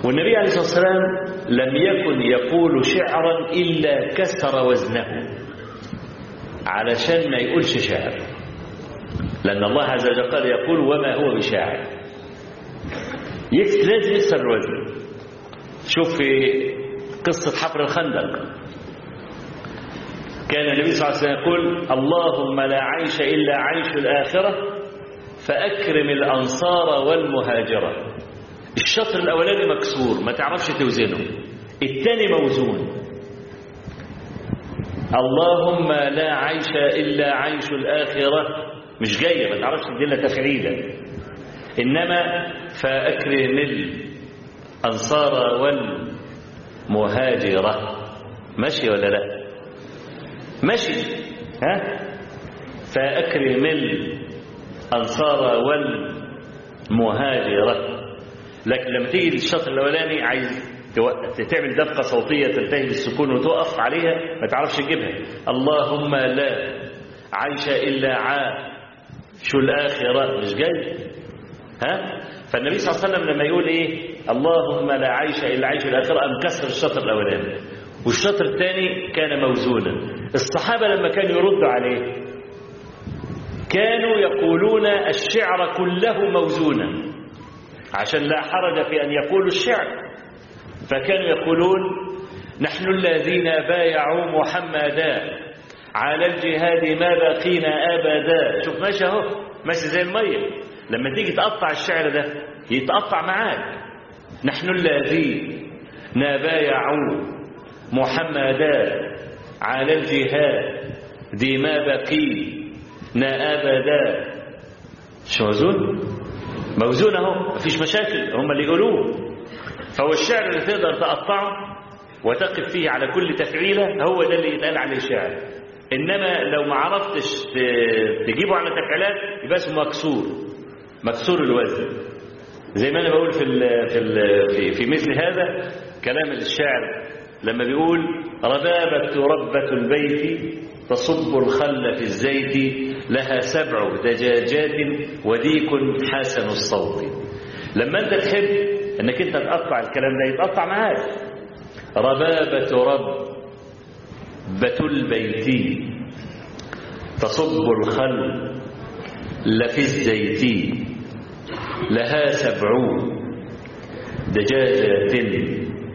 والنبي عليه الصلاة والسلام لم يكن يقول شعرا إلا كسر وزنه علشان ما يقولش شعر لأن الله عز وجل قال يقول وما هو بشاعر يكس لازم يكسر الوزن شوف في قصة حفر الخندق كان النبي صلى الله عليه وسلم يقول اللهم لا عيش إلا عيش الآخرة فأكرم الأنصار والمهاجرة الشطر الأولاني مكسور ما تعرفش توزنه الثاني موزون اللهم لا عيش إلا عيش الآخرة مش جاية ما تعرفش تدينا تفعيلا إنما فأكرم الأنصار والمهاجرة ماشي ولا لا ماشي ها فأكرم الأنصار والمهاجرة لكن لما تيجي للشطر الأولاني عايز تعمل دفقة صوتية تنتهي بالسكون وتقف عليها ما تعرفش تجيبها اللهم لا عيش إلا عاش الآخرة مش جاي ها فالنبي صلى الله عليه وسلم لما يقول ايه اللهم لا عيش الا عيش الاخره قام كسر الشطر الاولاني والشطر الثاني كان موزونا الصحابه لما كانوا يردوا عليه كانوا يقولون الشعر كله موزونا عشان لا حرج في ان يقولوا الشعر فكانوا يقولون نحن الذين بايعوا محمدا على الجهاد ما بقينا ابدا شوف ماشي اهو ماشي زي الميه لما تيجي تقطع الشعر ده يتقطع معاك نحن الذين بايعوا محمدا على الجهاد دي ما بقينا ابدا مش موزون موزون اهو مفيش مشاكل هم اللي يقولوه فهو الشعر اللي تقدر تقطعه وتقف فيه على كل تفعيله هو ده اللي يتقال عليه شعر انما لو ما عرفتش تجيبه على تفعيلات يبقى اسمه مكسور مكسور الوزن زي ما انا بقول في ال في ال في, في مثل هذا كلام الشاعر لما بيقول ربابة ربة البيت تصب الخل في الزيت لها سبع دجاجات وديك حسن الصوت لما انت تحب انك انت تقطع الكلام ده يتقطع معاك ربابة ربة البيت تصب الخل لفي الزيت لها سبعون دجاجات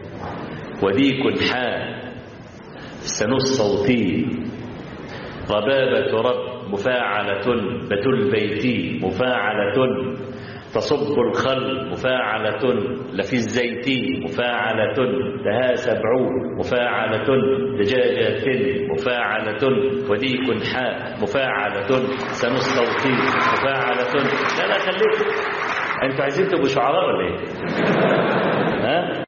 وديك حان سن الصوتي ربابة رب مفاعلة بتل بيتي مفاعلة تصب الخل مفاعلة لفي الزيت مفاعلة لها سبعون مفاعلة دجاجة مفاعلة وديك حاء مفاعلة سن الصوتي مفاعلة لا لا خليك انتوا عايزين تبقوا شعراء ولا ايه؟ ها؟